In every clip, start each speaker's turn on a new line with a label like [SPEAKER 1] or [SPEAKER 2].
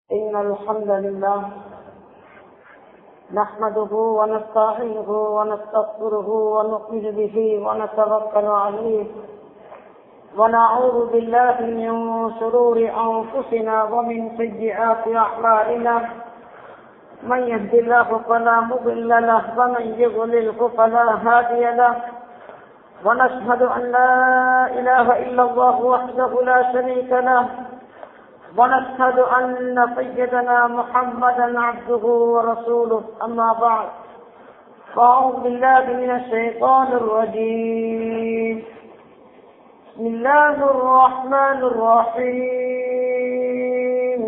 [SPEAKER 1] إن الحمد لله نحمده ونستعينه ونستغفره ونؤمن به ونتوكل عليه ونعوذ بالله من شرور أنفسنا ومن سيئات أعمالنا من يهد الله فلا مضل له ومن يضلله فلا هادي له ونشهد أن لا إله إلا الله وحده لا شريك له ونشهد أن سيدنا محمدا عبده ورسوله أما بعد فأعوذ بالله من الشيطان الرجيم بسم الله الرحمن الرحيم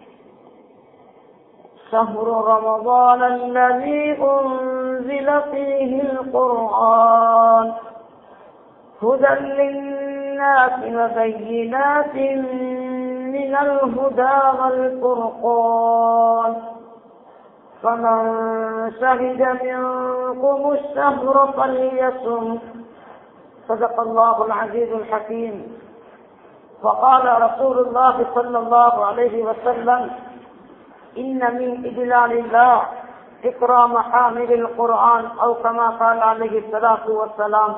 [SPEAKER 1] شهر رمضان الذي أنزل فيه القرآن هدى للناس وبينات من الهدى والفرقان فمن شهد منكم الشهر فليصم صدق الله العزيز الحكيم وقال رسول الله صلى الله عليه وسلم إن من إجلال الله إكرام حامل القرآن أو كما قال عليه الصلاة والسلام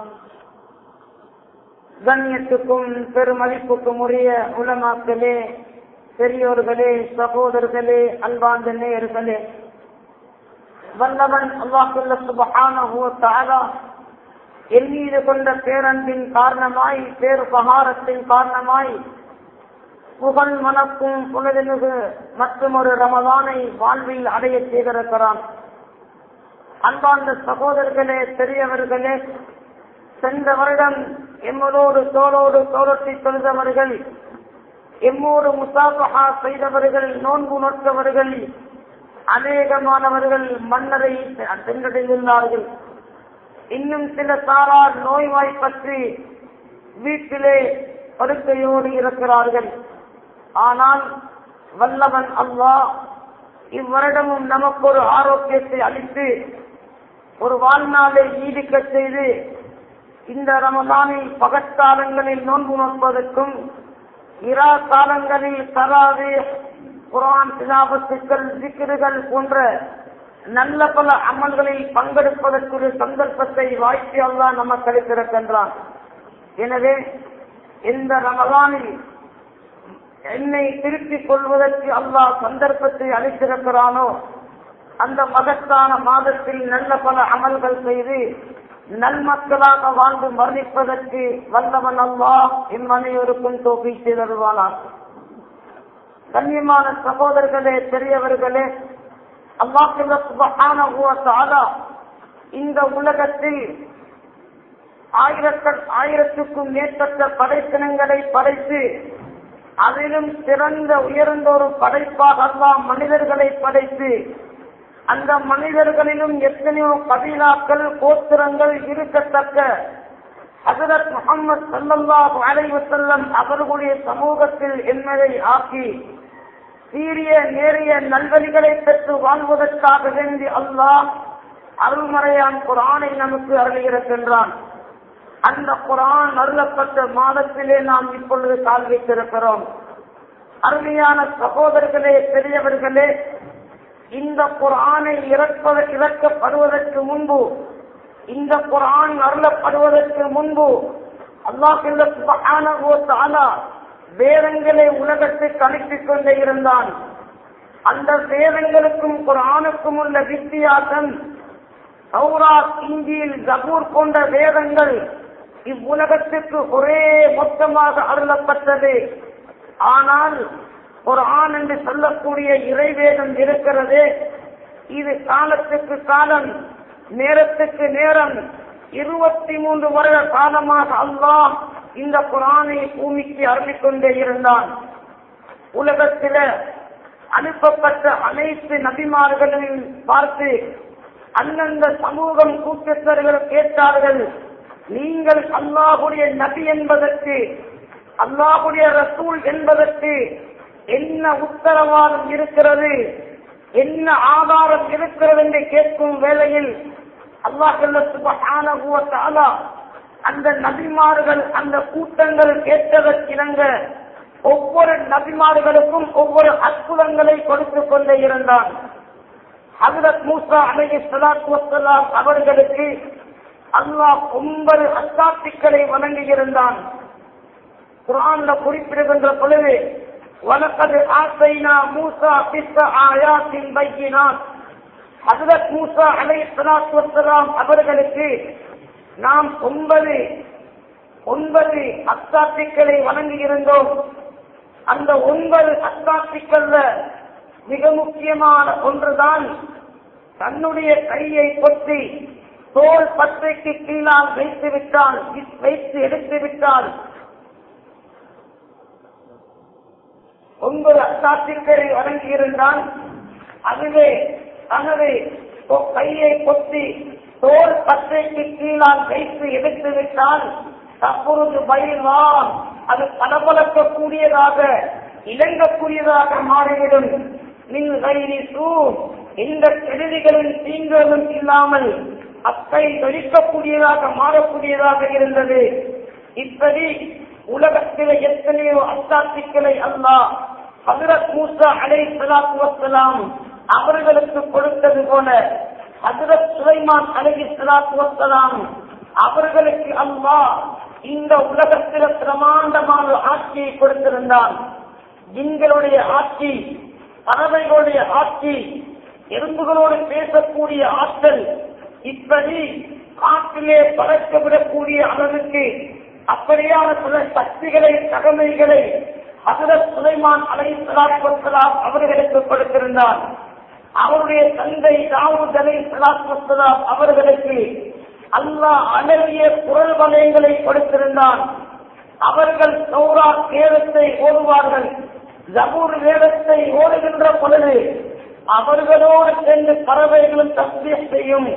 [SPEAKER 1] கண்ணியத்துக்கும் பெருமதிப்புக்கும் உரிய உலமாக்களே பெரியோர்களே சகோதரர்களே அன்பாந்த நேயர்களே வல்லவன் அல்லாஹுல்ல சுபஹான என் மீது கொண்ட பேரன்பின் காரணமாய் பேருபகாரத்தின் காரணமாய் புகழ் மனக்கும் புனிதமிகு மற்றும் ஒரு ரமதானை வாழ்வில் அடைய செய்திருக்கிறான் அன்பார்ந்த சகோதரர்களே பெரியவர்களே சென்ற வருடம் எம்மதோடு தோளோடு தோளத்தை தொழுதவர்கள் எம்மோடு முசாபகா செய்தவர்கள் நோன்பு நோற்றவர்கள் அநேகமானவர்கள் மன்னரை சென்றடைந்துள்ளார்கள் இன்னும் சில சாரார் நோய்வாய் பற்றி வீட்டிலே படுக்கையோடு இருக்கிறார்கள் ஆனால் வல்லவன் அல்லா இவ்வருடமும் நமக்கு ஒரு ஆரோக்கியத்தை அளித்து ஒரு வாழ்நாளை நீடிக்க செய்து இந்த ரமதானில் பகற்காலங்களில் நோன்பு நோற்பதற்கும் இரா காலங்களில் தராது குரான் சிலாபத்துக்கள் சிக்கிறுகள் போன்ற நல்ல பல அமல்களில் பங்கெடுப்பதற்கு சந்தர்ப்பத்தை வாய்ப்பு அல்லா நமக்கு அளித்திருக்கின்றான் எனவே இந்த ரமதானில் என்னை திருப்பிக் கொள்வதற்கு அல்லாஹ் சந்தர்ப்பத்தை அளித்திருக்கிறானோ அந்த மகத்தான மாதத்தில் நல்ல பல அமல்கள் செய்து நல்மக்களாக வாழ்ந்து மரணிப்பதற்கு வல்லவன் அல்லா இம்மனையோருக்கும் தோப்பி செய்தருவானார் கண்ணியமான சகோதரர்களே பெரியவர்களே அல்லாஹ் இந்த உலகத்தில் ஆயிரத்த ஆயிரத்துக்கும் மேற்பட்ட படைப்பினங்களை படைத்து அதிலும் சிறந்த உயர்ந்த ஒரு படைப்பாக அல்லா மனிதர்களை படைத்து அந்த மனிதர்களிலும் எத்தனையோ கபீலாக்கள் கோத்திரங்கள் இருக்கத்தக்க ஹசரத் முகமது சல்லாஹு அலைவசல்லம் அவர்களுடைய சமூகத்தில் என்பதை ஆக்கி சீரிய நேரிய நல்வழிகளை பெற்று வாழ்வதற்காக வேண்டி அல்லாஹ் அருள்மறையான் குரானை நமக்கு அருளுகின்றான் அந்த குரான் அருளப்பட்ட மாதத்திலே நாம் இப்பொழுது கால் வைத்திருக்கிறோம் அருமையான சகோதரர்களே பெரியவர்களே இந்த குரானை இறப்பத இறக்கப்படுவதற்கு முன்பு இந்த குரான் அருளப்படுவதற்கு முன்பு அல்லாஹ் வேதங்களை உலகத்தை கணித்துக் கொண்டே இருந்தான் அந்த வேதங்களுக்கும் குரானுக்கும் உள்ள வித்தியாசம் சௌராத் இந்தியில் ஜபூர் போன்ற வேதங்கள் இவ்வுலகத்திற்கு ஒரே மொத்தமாக அருளப்பட்டது ஆனால் ஒரு ஆண் என்று சொல்லக்கூடிய இறைவேதம் இருக்கிறது இது காலத்துக்கு காலம் நேரத்துக்கு நேரம் இருபத்தி மூன்று வருட காலமாக அல்லாஹ் இந்த குரானை பூமிக்கு அருளிக் கொண்டே இருந்தான் உலகத்தில அனுப்பப்பட்ட அனைத்து நபிமார்களையும் பார்த்து அந்தந்த சமூகம் கூட்டத்தர்கள் கேட்டார்கள் நீங்கள் அல்லாஹுடைய நபி என்பதற்கு அல்லாஹுடைய ரசூல் என்பதற்கு என்ன உத்தரவாதம் இருக்கிறது என்ன ஆதாரம் இருக்கிறது என்று கேட்கும் வேளையில் அல்லாஹ் அந்த நபிமார்கள் அந்த கூட்டங்கள் கேட்டதற்கிணங்க ஒவ்வொரு நபிமார்களுக்கும் ஒவ்வொரு அற்புதங்களை கொடுத்துக் கொண்டே இருந்தான் ஹசரத் மூசா அலைஹி ஸலாத்து வஸ்ஸலாம் அவர்களுக்கு அல்லாஹ் ஒன்பது அத்தாத்திக்களை வழங்கியிருந்தான் குரான்ல குறிப்பிடுகின்ற பொழுது வலக்கது ஆசைனா மூசா பித்த ஆயாத்தின் பையினான் ஹசரத் மூசா அலை சலாத்து வசலாம் அவர்களுக்கு நாம் ஒன்பது ஒன்பது அத்தாத்திக்களை வழங்கியிருந்தோம் அந்த ஒன்பது அத்தாத்திக்கள்ல மிக முக்கியமான ஒன்றுதான் தன்னுடைய கையை கொத்தி தோல் பற்றைக்கு கீழால் வைத்து விட்டால் வைத்து எடுத்து விட்டால் ஒன்பது அத்தாத்திற்கரை வழங்கியிருந்தான் அதுவே தனது கையை கொத்தி தோல் பற்றைக்கு கீழால் வைத்து எடுத்து விட்டால் தற்பொழுது பயிர்வான் அது பலபலக்கக்கூடியதாக இலங்கக்கூடியதாக மாறிவிடும் மின் கைரி சூ எந்த கெடுதிகளின் தீங்குகளும் இல்லாமல் அக்கை தொழிக்கக்கூடியதாக மாறக்கூடியதாக இருந்தது இப்படி உலகத்தில் எத்தனையோ அத்தாத்திக்களை அல்லாஹ் ஹசரத் மூசா அலை சலாத்து வசலாம் அவர்களுக்கு கொடுத்தது போல ஹசரத் சுலைமான் அலகி சலாத்து வசலாம் அவர்களுக்கு அல்லாஹ் இந்த உலகத்தில் பிரமாண்டமான ஆட்சியை கொடுத்திருந்தான் ஜின்களுடைய ஆட்சி பறவைகளுடைய ஆட்சி எறும்புகளோடு பேசக்கூடிய ஆற்றல் இப்படி காற்றிலே பறக்க விடக்கூடிய அளவுக்கு அப்படியான சில சக்திகளை தகமைகளை ஹசரத் சுலைமான் அலை சலாத்வலாம் அவர்களுக்கு கொடுத்திருந்தார் அவருடைய தந்தை தாவூத் அலை சலாத்வலாம் அவர்களுக்கு அல்லாஹ் அழகிய குரல் வலயங்களை கொடுத்திருந்தான் அவர்கள் சௌரா வேதத்தை ஓடுவார்கள் ஜபூர் வேதத்தை ஓடுகின்ற பொழுது அவர்களோடு சென்று பறவைகளும் தஸ்மிய செய்யும்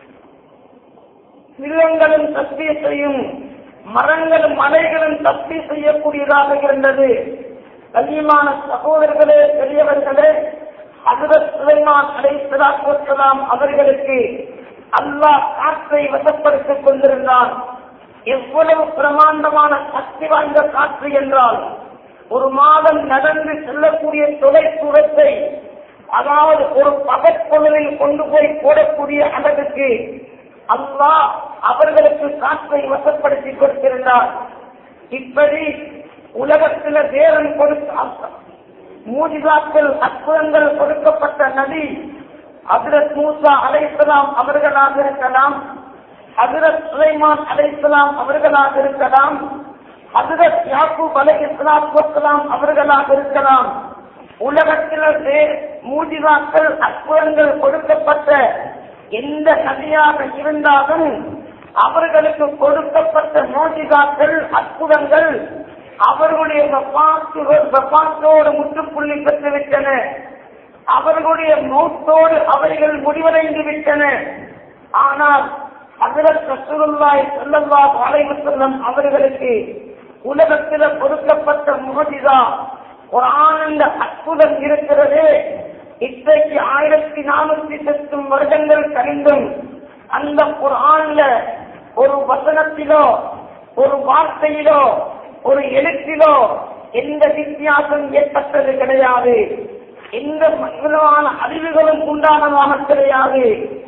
[SPEAKER 1] மிருகங்களும் தஸ்மிய செய்யும் மரங்களும் மலைகளும் தப்பி செய்யக்கூடியதாக இருந்தது கல்விமான சகோதரர்களே பெரியவர்களே ஹசரத் சுலைமான் அலைசலாம் அவர்களுக்கு அல்லாஹ் காற்றை வசப்படுத்திக் கொண்டிருந்தான் எவ்வளவு பிரமாண்டமான சக்தி வாய்ந்த காற்று என்றால் ஒரு மாதம் நடந்து செல்லக்கூடிய தொலை தூரத்தை அதாவது ஒரு பகற்பொழுதில் கொண்டு போய் போடக்கூடிய அளவுக்கு அல்லாஹ் அவர்களுக்கு காற்றை வசப்படுத்தி கொடுத்திருந்தார் இப்படி உலகத்தில் தேவன் கொடுத்த மூஜிதாக்கள் அற்புதங்கள் கொடுக்கப்பட்ட நதி ஹசரத் மூசா அலைசலாம் அவர்களாக இருக்கலாம் ஹசரத் சுலைமான் அலைசலாம் அவர்களாக இருக்கலாம் ஹசரத் யாக்கூப் அலை இஸ்லாம் அவர்களாக இருக்கலாம் உலகத்தில் மூஜிதாக்கள் அற்புதங்கள் கொடுக்கப்பட்ட எந்த நதியாக இருந்தாலும் அவர்களுக்கு கொடுக்கப்பட்ட மோஜிதாக்கள் அற்புதங்கள் அவர்களுடைய வெப்பாத்தோடு முற்றுப்புள்ளி பெற்றுவிட்டன அவர்களுடைய மௌத்தோடு அவைகள் முடிவடைந்து விட்டன ஆனால் ஹசரத் ரசூலுல்லாஹி ஸல்லல்லாஹு அலைஹி வஸல்லம் அவர்களுக்கு உலகத்தில் கொடுக்கப்பட்ட முகஜிதா குர்ஆன் என்ற அற்புதம் இருக்கிறது இன்றைக்கு ஆயிரத்தி நானூத்தி பத்தும் வருடங்கள் கழிந்தும் அந்த குர்ஆன்ல ஒரு வசனத்திலோ ஒரு வார்த்தையிலோ ஒரு எழுத்திலோ எந்த வித்தியாசம் ஏற்பட்டது கிடையாது எந்த விதமான அறிவுகளும் உண்டானதாக கிடையாது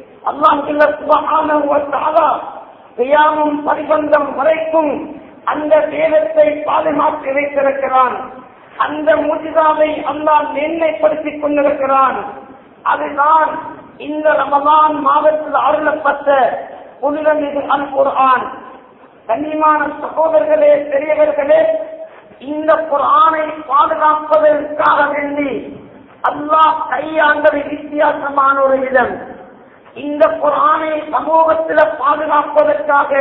[SPEAKER 1] அல்லாஹ் செய்யாமும் பரிபந்தம் வரைக்கும் அந்த வேதத்தை பாதுகாத்து வைத்திருக்கிறான் அந்த முஜிதாவை அல்லாஹ் மேன்மைப்படுத்திக் கொண்டிருக்கிறான் அதுதான் இந்த ரமதான் மாதத்தில் அருளப்பட்ட புனிதம் இது அல் குர்ஆன் கண்ணியமான சகோதரர்களே பெரியவர்களே இந்த குர்ஆனை பாதுகாப்பதற்காக வேண்டி அல்லாஹ் கையாண்டது வித்தியாசமான ஒரு விதம் இந்த குரானை சமூகத்தில் பாதுகாப்பதற்காக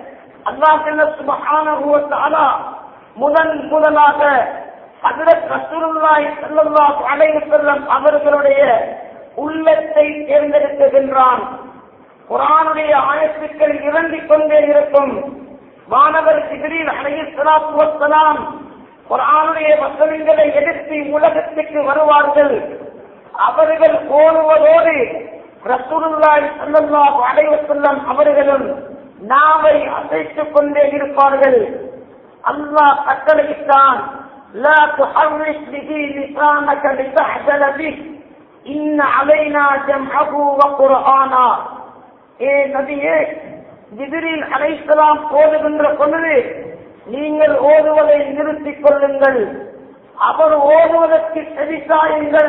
[SPEAKER 1] அல்லாஹ் முதன் முதலாக ஹஜரத் ரசூலுல்லாஹி ஸல்லல்லாஹு அலைஹி வஸல்லம் அவர்களுடைய உள்ளத்தை தேர்ந்தெடுக்கின்றான் குரானுடைய ஆயத்துக்கள் இறங்கிக் கொண்டே இருக்கும் மாணவர் ஜிப்ரீல் அலைஹிஸ்ஸலாத்து வஸ்ஸலாம் குரானுடைய வசனங்களை எடுத்து உலகத்துக்கு வருவார்கள் அவர்கள் ஓடுவதோடு ரசூலுல்லாஹி ஸல்லல்லாஹு அலைஹி வஸல்லம் அவர்களும் நாவை அசைத்துக் கொண்டே இருப்பார்கள் அல்லாஹ் கட்டளையிட்டான் لا تحرك به لسانك لتحزن به إن علينا جمعه وقرآنا ஏ நபியே ஜிபிரில் அலைசலாம் ஓதுகின்ற பொழுது நீங்கள் ஓதுவதை நிறுத்திக் கொள்ளுங்கள் அவர் ஓதுவதற்கு செவிசாயுங்கள்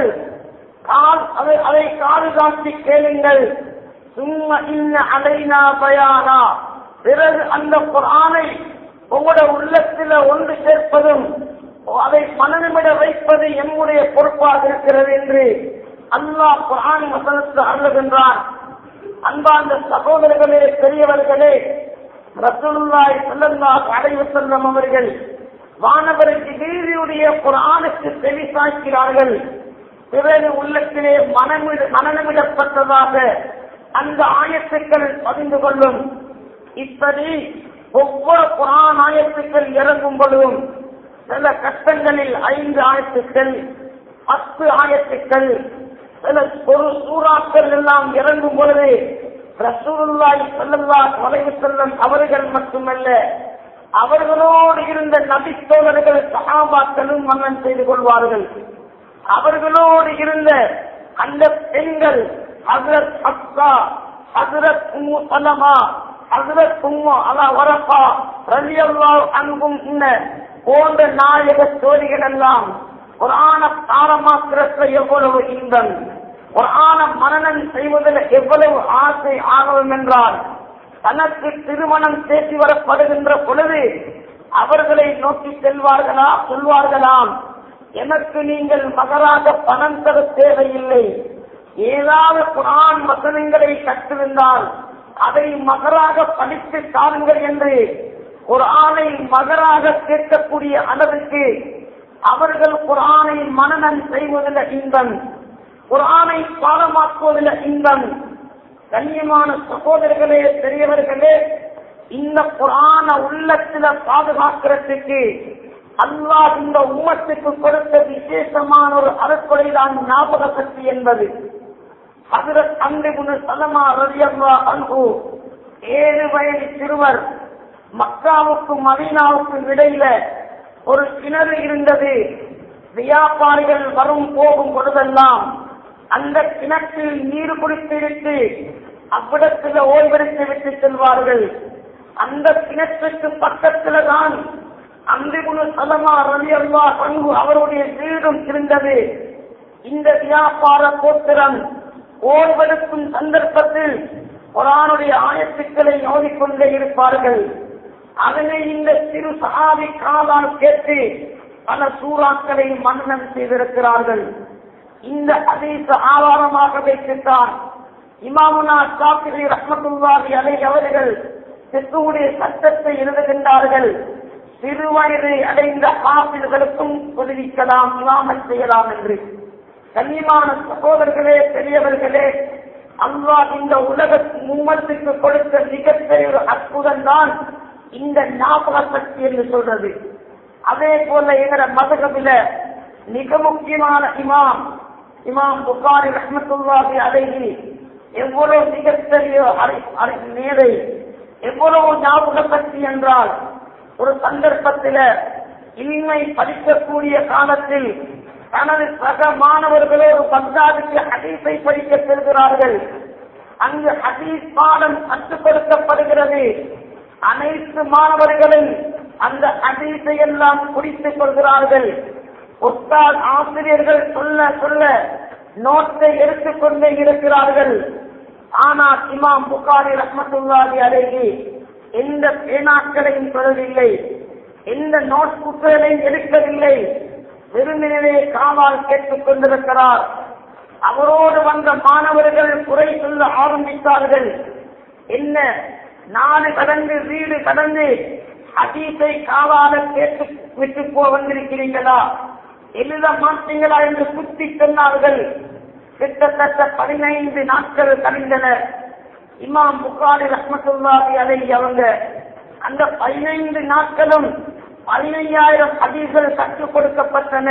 [SPEAKER 1] கால் அதை அதை காது காட்டி கேளுங்கள் சும்மா இன்ன அலைனா பயானா பிறகு அந்த குரானை உங்களோட உள்ளத்தில் ஒன்று சேர்ப்பதும் அதை மனநிமிட வைப்பது எம்முடைய பொறுப்பாக இருக்கிறது என்று அல்லாஹ் குரான் வசனத்து அருளுகின்றான் அன்பார்ந்த சகோதரர்களே பெரியவர்களே ரசூலுல்லாஹி ஸல்லல்லாஹு அலைஹி வஸல்லம் அவர்கள் வானவருக்கு வீதியுடைய குரானுக்கு செவிசாய்க்கிறார்கள் பிறகு உள்ளத்திலே மனமிட மனநமிடப்பட்டதாக அந்த ஆயத்துக்கள் பதிந்து கொள்ளும் இப்படி ஒவ்வொரு குரான் ஆயத்துக்கள் இறங்கும் பொழுதும் சில கட்டங்களில் ஐந்து ஆயத்துக்கள் பத்து ஆயத்துக்கள் சில ஒரு சூறாக்கள் எல்லாம் இறங்கும் பொழுது ரசூலுல்லாஹி ஸல்லல்லாஹு அலைஹி வஸல்லம் அவர்கள் மட்டுமல்ல அவர்களோடு இருந்த நபித்தோழர்கள் சஹாபாக்களும் மன்னன் செய்து கொள்வார்கள் அவர்களோடு இருந்த அந்த பெண்கள் ஹசரத் அப்சா ஹசரத் உம்மு சலமா ஹசரத் உம்மு அலா வரப்பா ரலியல்லாஹு அன்ஹும் இன்ன போன்ற நாயக ஸ்டோரிகள் எல்லாம் ஒரு ஆண தாரமாத்திரத்தில் எவ்வளவு இன்பம் ஒரு ஆண மனநம் செய்வதில் எவ்வளவு ஆசை ஆகவும் என்றால் தனக்கு திருமணம் பேசி வரப்படுகின்ற பொழுது அவர்களை நோக்கி செல்வார்களா சொல்வார்களாம் எனக்கு நீங்கள் மகராக பணம் தர தேவையில்லை ஏதாவது குரான் வசனங்களை கற்றிருந்தால் அதை மகராக படித்து தாருங்கள் என்று ஒரு ஆணை மகராக கேட்கக்கூடிய அளவுக்கு அவர்கள் குரானை மனநம் செய்வதில் இன்பம் குரானை பாடமாக்குவதில் இன்பம் கண்ணியமான சகோதரர்களே பெரியவர்களே இந்த புராண உள்ளத்தில பாதுகாக்கிறதுக்கு அல்லாஹ் இந்த உம்மத்துக்கு கொடுத்த விசேஷமான ஒரு அறக்குறை தான் ஞாபக சக்தி என்பது ஹசரத் அங்கிபுனு சலமா ரலியல்லா அன்பு ஏழு வயது சிறுவர் மக்காவுக்கும் மதீனாவுக்கும் இடையில ஒரு கிணறு இருந்தது வியாபாரிகள் வரும் போகும் பொழுதெல்லாம் அந்த கிணற்றில் நீர் குடித்துவிட்டு அவ்விடத்தில் ஓய்வெடுத்து விட்டு செல்வார்கள் அந்த கிணற்றுக்கு பக்கத்துல தான் அந்திகுணு சலமா ரவி அல்லா பங்கு அவருடைய வீடும் இருந்தது இந்த வியாபார கோத்திரம் ஓய்வெடுக்கும் சந்தர்ப்பத்தில் குரானுடைய ஆயத்துக்களை ஓதிக்கொண்டே இருப்பார்கள் அதனை இந்த சிறு சகாவி காலால் கேட்டு பல சூறாக்களை மன்னன் செய்திருக்கிறார்கள் இந்த அதீச ஆதாரமாக வைத்துத்தான் இமாமுனா சாப்பிரி ரஹமத்துல்லாஹி அலை அவர்கள் சித்துடைய சட்டத்தை எழுதுகின்றார்கள் சிறுவயது அடைந்த ஆசிரியர்களுக்கும் உதவிக்கலாம் இல்லாமல் செய்யலாம் என்று கண்ணியமான சகோதரர்களே பெரியவர்களே அல்லாஹ் இந்த உலக மும்மத்துக்கு கொடுத்த மிகப்பெரிய ஒரு அற்புதம் தான் இந்த ஞாபக சக்தி என்று சொல்றது அதே போல எங்கட மதகபில மிக முக்கியமான இமாம் இமாம் புகாரி ரஹமத்துல்லாஹி அலைஹி எவ்வளவு மிகப்பெரிய அறி- அறி- மேதை எவ்வளவு ஞாபக சக்தி என்றால் ஒரு சந்தர்ப்பத்தில இன்மை படிக்கக்கூடிய காலத்தில் தனது சக மாணவர்களோடு பக்தாதுக்கு ஹதீஸை படிக்க செல்கிறார்கள் அங்கு ஹதீஸ் பாடம் கற்றுக் கொடுக்கப்படுகிறது அனைத்து மாணவர்களும் அந்த ஹதீஸை எல்லாம் குடித்துக் கொள்கிறார்கள் உஸ்தாத் ஆசிரியர்கள் சொல்ல சொல்ல நோட்டை எடுத்துக்கொண்டே இருக்கிறார்கள் ஆனால் இமாம் புகாரி ரஹமத்துல்லாஹி அலைஹி எந்த பேனாக்களையும் சொல்லவில்லை எந்த நோட் புத்தகங்களையும் எடுக்கவில்லை வெறுமனே காவால் கேட்டுக் கொண்டிருக்கிறார் அவரோடு வந்த மாணவர்கள் குறை சொல்ல ஆரம்பித்தார்கள் என்ன நாடு கடந்து வீடு கடந்து ஹதீஸை காவால கேட்டு விட்டு போ வந்திருக்கிறீங்களா எழுத மாட்டீங்களா என்று குத்தி சொன்னார்கள் கிட்டத்தட்ட பதினைந்து நாட்கள் கழிந்தன இமாம் புகாரி ரஹமத்துல்லாஹி அலை அவங்க அந்த பதினைந்து நாட்களும் பதினைஞ்சாயிரம் ஹதீஸ்கள் கற்றுக் கொடுக்கப்பட்டன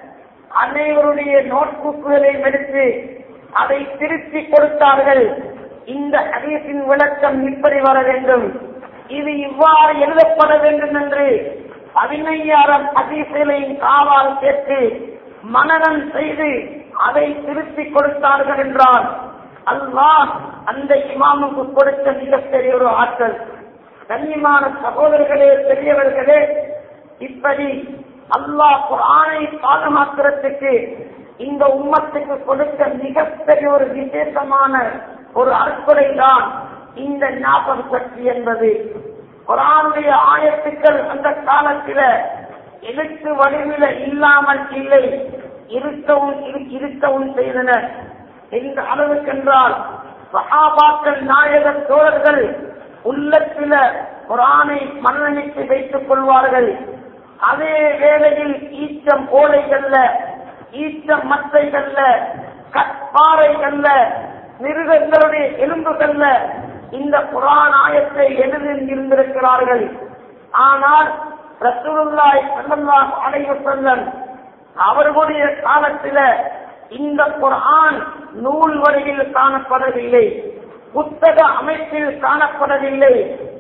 [SPEAKER 1] அனைவருடைய நோட்புக்குகளை எடுத்து அதை திருத்தி கொடுத்தார்கள் இந்த ஹதீஸின் விளக்கம் இப்படி வர வேண்டும் இது இவ்வாறு எழுதப்பட வேண்டும் என்று பதினையாயிரம் அதிசயங்களையும் காவால் கேட்டு மனநம் செய்து அதை திருப்பிக் கொடுத்தார்கள் என்றால் அல்லாஹ் அந்த இமாமுக்கு கொடுத்த மிகப்பெரிய ஒரு ஆற்றல் கண்ணியமான சகோதரர்களே பெரியவர்களே இப்படி அல்லாஹ் குரானை பாதுகாக்கிறதுக்கு இந்த உம்மத்துக்கு கொடுத்த மிகப்பெரிய ஒரு விசேஷமான ஒரு அற்புதை தான் இந்த ஞாபக சக்தி என்பது குரானுடைய ஆயத்துக்கள் அந்த காலத்தில எழுத்து வடிவில இல்லாமல் இல்லை இருக்கவும் இரு- இருக்கவும் செய்தன எந்த அளவுக்கென்றால் சஹாபாக்கள் நாயக தோழர்கள் உள்ளத்தில குரானை மன்னணித்து வைத்துக் கொள்வார்கள் அதே வேளையில் ஈச்சம் ஓலைகள்ல ஈச்சம் மத்தைகள்ல கற்பாறைகள்ல மிருகங்களுடைய எலும்புகள்ல இந்த குரான் ஆயத்தை எழுதி இருந்திருக்கிறார்கள் ஆனால் ரசூலுல்லாஹி ஸல்லல்லாஹு அலைஹி வஸல்லம் அவர்களுடைய காலத்தில இந்த குர்ஆன் நூல் வழியில் காணப்படவில்லை புத்தக அமைப்பில் காணப்படவில்லை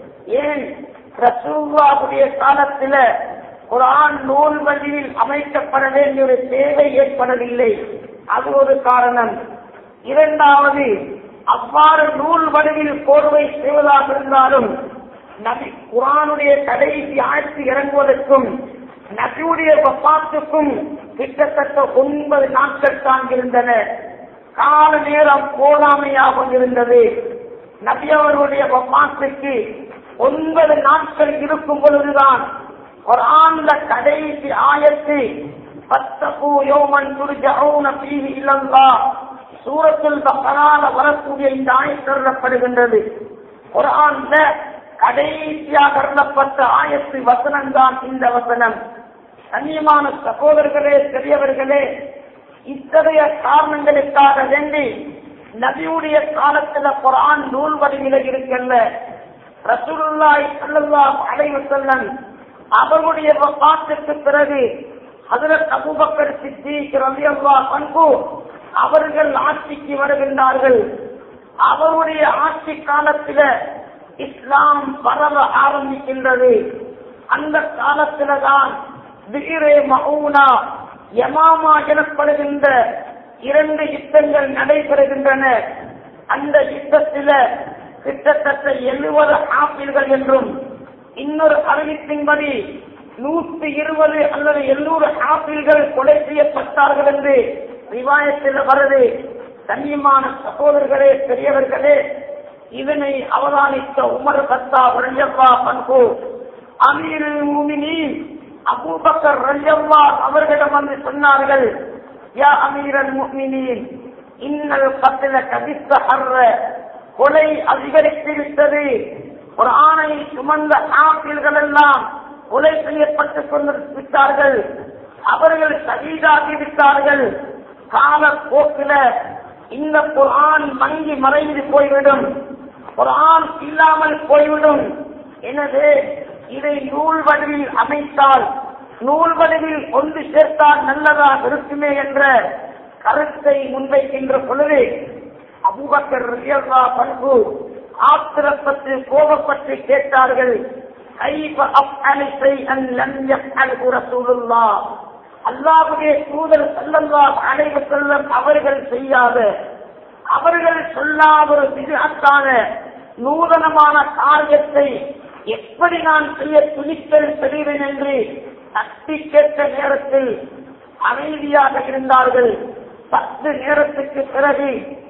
[SPEAKER 1] ஏன் ரசூல்லாவுடைய காலத்தில குர்ஆன் நூல் வழியில் அமைக்கப்பட வேண்டிய ஒரு தேவை ஏற்படவில்லை அது ஒரு காரணம் இரண்டாவது அவ்வாறு நூல் வடிவில் கோர்வை செய்வதாக இருந்தாலும் நபி குரானுடைய கடைசி ஆட்சி இறங்குவதற்கும் நபியுடைய வப்பாத்துக்கும் கிட்டத்தட்ட ஒன்பது நாட்கள் தான் இருந்தன கால நேரம் போதாமையாக இருந்தது நபி அவர்களுடைய வப்பாத்துக்கு ஒன்பது நாட்கள் இருக்கும் பொழுதுதான் குரான்ல கடைசி ஆயத்து பத்தகு யோமன் துர்ஜவுன பீஹி இல்லல்லா சூரத்தில் பக்கரால வரக்கூடிய இந்த ஆயத் கருதப்படுகின்றது குரான்ல கடைசியாக கருதப்பட்ட ஆயத்து வசனம் தான் இந்த வசனம் கண்ணியமான சகோதரர்களே பெரியவர்களே இத்தகைய காரணங்களுக்காக வேண்டி நபியுடைய காலத்துல குரான் நூல் வடிவில இருக்கல்ல ரசூலுல்லாஹி ஸல்லல்லாஹு அலைஹி வஸல்லம் அவர்களுடைய வஃபாத்துக்கு பிறகு ஹஜரத் அபூபக்கர் சித்திக் ரலியல்லாஹு அன்ஹு அவர்கள் ஆட்சிக்கு வருகின்றார்கள் அவருடைய ஆட்சி காலத்தில இஸ்லாம் பரவ ஆரம்பிக்கின்றது அந்த காலத்தில தான் வீரே மவுனா யமாமா எனப்படுகின்ற இரண்டு யுத்தங்கள் நடைபெறுகின்றன அந்த யுத்தத்தில கிட்டத்தட்ட எழுபது ஆப்பிள்கள் என்றும் இன்னொரு அறிவிப்பின்படி நூற்றி இருபது அல்லது எழுநூறு ஆப்பிள்கள் கொலை செய்யப்பட்டார்கள் என்று ரிவாயத்தில் வருது கண்ணியமான சகோதரர்களே பெரியவர்களே இதனை அவதானித்த உமர் கத்தா ரஞ்சப்பா பண்பு அமீர் முமினீன் அபூபக்கர் ரஞ்சப்பா அவர்களிடம் வந்து சொன்னார்கள் யா அமீரல் முமினீன் இன்னல் பத்தில கதித்த அர்ற கொலை அதிகரித்து விட்டது ஒரு ஆணை சுமந்த ஆப்பிள்கள் எல்லாம் கொலை செய்யப்பட்டுக் கொண்டு விட்டார்கள் அவர்கள் சகிதாகி விட்டார்கள் கால போக்கில இந்த குரான் மங்கி மறைந்து போய்விடும் குரான் இல்லாமல் போய்விடும் எனவே இதை நூல் வடிவில் அமைத்தால் நூல் வடிவில் ஒன்று சேர்த்தால் நல்லதாக இருக்குமே என்ற கருத்தை முன்வைக்கின்ற பொழுது அபுபக்கர் ரலியல்லா பண்பு ஆத்திரப்பட்டு கோபப்பட்டு கேட்டார்கள் கைஃப அஃஅலு ஷைஅன் லம் யஃஅல்ஹு ரசூலுல்லாஹ் அல்லாஹ்வுடைய தூதர் ஸல்லல்லாஹு அலைஹி வஸல்லம் அவர்கள் செய்யாத அவர்கள் சொல்லாத ஒரு விதத்தான நூதனமான காரியத்தை எப்படி நான் செய்ய துணித்தல் பெறுகிறேன் என்று தட்டி கேட்ட நேரத்தில் அமைதியாக இருந்தார்கள் பத்து நேரத்துக்கு பிறகு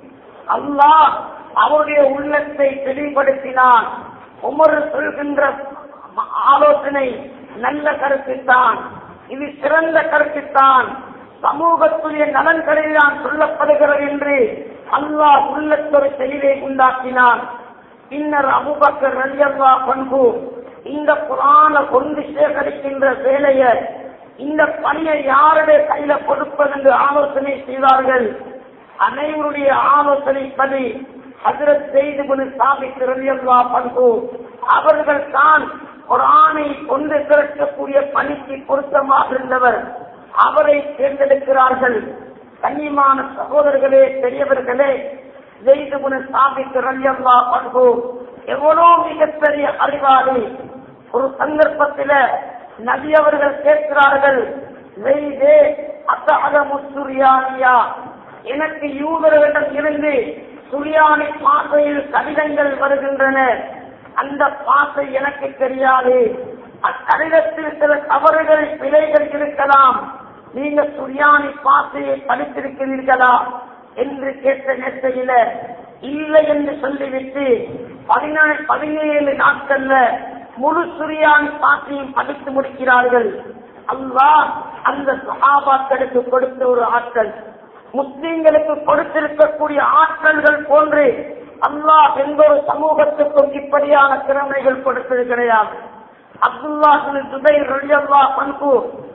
[SPEAKER 1] அல்லாஹ் அவருடைய உள்ளத்தை தெளிவுபடுத்தினான் உமர் சொல்கின்ற ம- ஆலோசனை நல்ல கருத்துத்தான் இது சிறந்த கருத்துத்தான் சமூகத்துடைய நலன்களில் தான் சொல்லப்படுகிறது என்று அல்லாஹ் உள்ளத்தொரு தெளிவை உண்டாக்கினான் பின்னர் அபுபக்கர் ரலியல்லா பண்பு இந்த புராண கொண்டு சேகரிக்கின்ற வேலையை இந்த பணியை யாருடைய கையில கொடுப்பது என்று ஆலோசனை செய்தார்கள் அனைவருடைய ஆலோசனைப்படி ஹசரத் செய்து கொண்டு ஸ்தாபித்து ரலியல்லா பண்பு அவர்கள் தான் குரானை கொண்டு திரட்டக்கூடிய பணிக்கு பொருத்தமாக இருந்தவர் அவரை தேர்ந்தெடுக்கிறார்கள் கண்ணியமான சகோதரர்களே பெரியவர்களே ஜெயிது குண ஸ்தாபித்து ரலியல்லா பண்பு எவ்வளோ மிகப்பெரிய அறிவாளி ஒரு சந்தர்ப்பத்தில நபி அவர்கள் கேட்கிறார்கள் "லைதே அத்தஅலமு சுரியானியா எனக்கு யூதர்களிடம் இருந்து சுரியானி பாசையில் கடிதங்கள் வருகின்றன அந்த பாசை எனக்கு தெரியாது அக்கடிதத்தில் சில தவறுகள் பிழைகள் இருக்கலாம் நீங்க சுரியானி பாசையை படித்திருக்கிறீர்களா என்று கேட்ட நேரத்தையில இல்லை என்று சொல்லிவிட்டு பதினாறு பதினேழு நாட்கள்ல முழு சுரியானி பாசையும் படித்து முடிக்கிறார்கள் அல்லாஹ் அந்த சகாபாக்களுக்கு கொடுத்த ஒரு ஆற்றல் முஸ்லிம்களுக்கு கொடுத்திருக்கக்கூடிய ஆற்றல்கள் போன்று அல்லாஹ் எந்த ஒரு சமூகத்துக்கும் இப்படியான திறமைகள் கொடுத்தது கிடையாது அப்துல்லா துபை ரலியல்லா பண்பு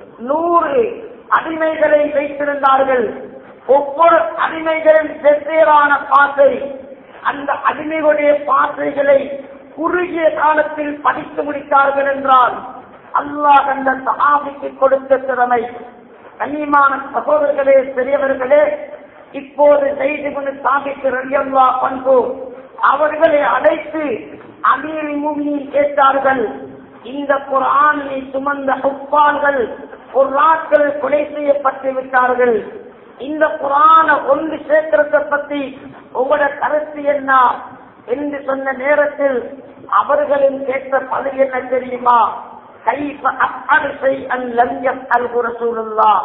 [SPEAKER 1] நூறு அடிமைகளை வைத்திருந்தார்கள் ஒவ்வொரு அடிமைகளின் வெவ்வேறான பாசை அந்த அடிமைகளுடைய பாசைகளை குறுகிய காலத்தில் படித்து முடித்தார்கள் என்றால் அல்லாஹ் அந்த சஹாபிக்கு கொடுத்த திறமை கண்ணியமான சகோதரர்களே பெரியவர்களே இப்போது செய்தி கொண்டு சாபித்து ரலியல்லா பண்பு அவர்களை அழைத்து அமீர் மூமியின் கேட்டார்கள் இந்த குரானை சுமந்த ஹுப்பான்கள் ஒரு நாட்கள் கொலை செய்யப்பட்டு விட்டார்கள் இந்த குரான ஒன்று சேர்க்கிறத பத்தி உங்களோட கருத்து என்ன என்று சொன்ன நேரத்தில் அவர்களின் கேட்ட பதில் என்ன தெரியுமா கைஃப அஃஅலு ஷைஅன் லம் யஃஅல்ஹு ரசூலுல்லாஹ்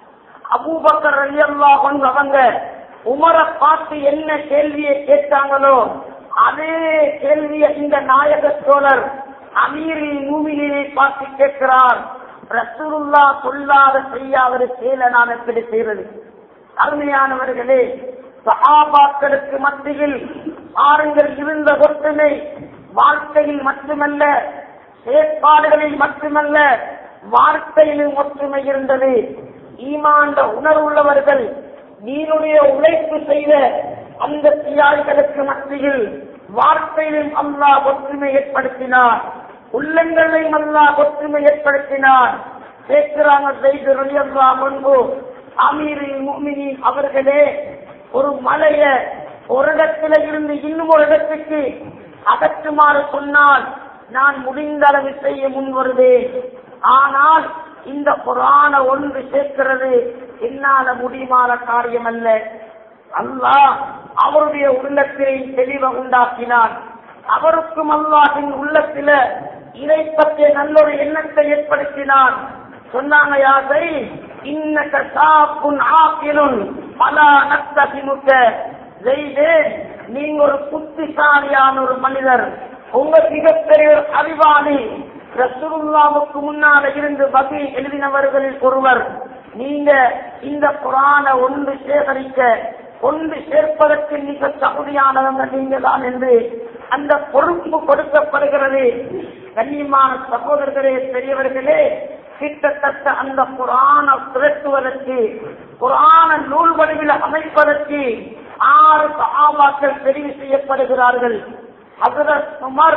[SPEAKER 1] அபூபக்கர் ரலியல்லாஹு அன்ஹு அவங்க உமரை பார்த்து என்ன கேள்வியை கேட்டாங்களோ அதே கேள்வியை இந்த நாயக சோழர் அமீரில் மூமினியை பார்த்து கேட்கிறார் ரசூலுல்லா சொல்லாத செய்யாத செயலை நான் எப்படி செய்வது அருமையானவர்களே சஹாபாக்களுக்கு மத்தியில் ஆறுங்கள் இருந்த ஒற்றுமை வாழ்க்கையில் மட்டுமல்ல செயற்பாடுகளில் மட்டுமல்ல வார்த்தையிலும் ஒற்றுமை இருந்தது ஈமாண்ட உணர்வுள்ளவர்கள் நீனுடைய உழைப்பு செய்த அந்த தியாகிகளுக்கு மத்தியில் வார்த்தையிலும் அல்லாஹ் ஒற்றுமை ஏற்படுத்தினார் உள்ளங்களையும் அல்லாஹ் ஒற்றுமை ஏற்படுத்தினார் கேட்கிறாங்க செய்து ரலியல்லா முன்பு அமீரில் முமினி அவர்களே ஒரு மலைய ஒரு இடத்துல இருந்து இன்னும் ஒரு இடத்துக்கு அகற்றுமாறு சொன்னால் நான் முடிந்த அளவு செய்ய முன் வருவேன் ஆனால் இந்த புராண ஒன்று சேர்க்கிறது என்னால முடியுமான காரியம் அல்ல அல்லாஹ் அவருடைய உள்ளத்திலே தெளிவை உண்டாக்கினான் அவருக்கும் அல்லாஹின் உள்ளத்தில இதை பற்றிய நல்ல ஒரு எண்ணத்தை ஏற்படுத்தினான் சொன்னாங்க யாரை இன்னக்க சாப்புன் ஆக்கிலும் பல நத்தபிமுக்க செய்தே நீங்க ஒரு புத்திசாலியான ஒரு மனிதர் உங்க மிகப்பெரிய ஒரு அறிவாளி ரசூலுல்லாவுக்கு முன்னால இருந்து வகை எழுதினவர்களில் ஒருவர் நீங்க இந்த குரான ஒன்று சேகரிக்க ஒன்று சேர்ப்பதற்கு மிக தகுதியானவங்க நீங்க தான் என்று அந்த பொறுப்பு கொடுக்கப்படுகிறது கண்ணியமான சகோதரர்களே பெரியவர்களே கிட்டத்தட்ட அந்த குரான திரட்டுவதற்கு குரான நூல் வடிவில் அமைப்பதற்கு ஆறு சகாபாக்கள் தெரிவு செய்யப்படுகிறார்கள் ஹசரத் உமர்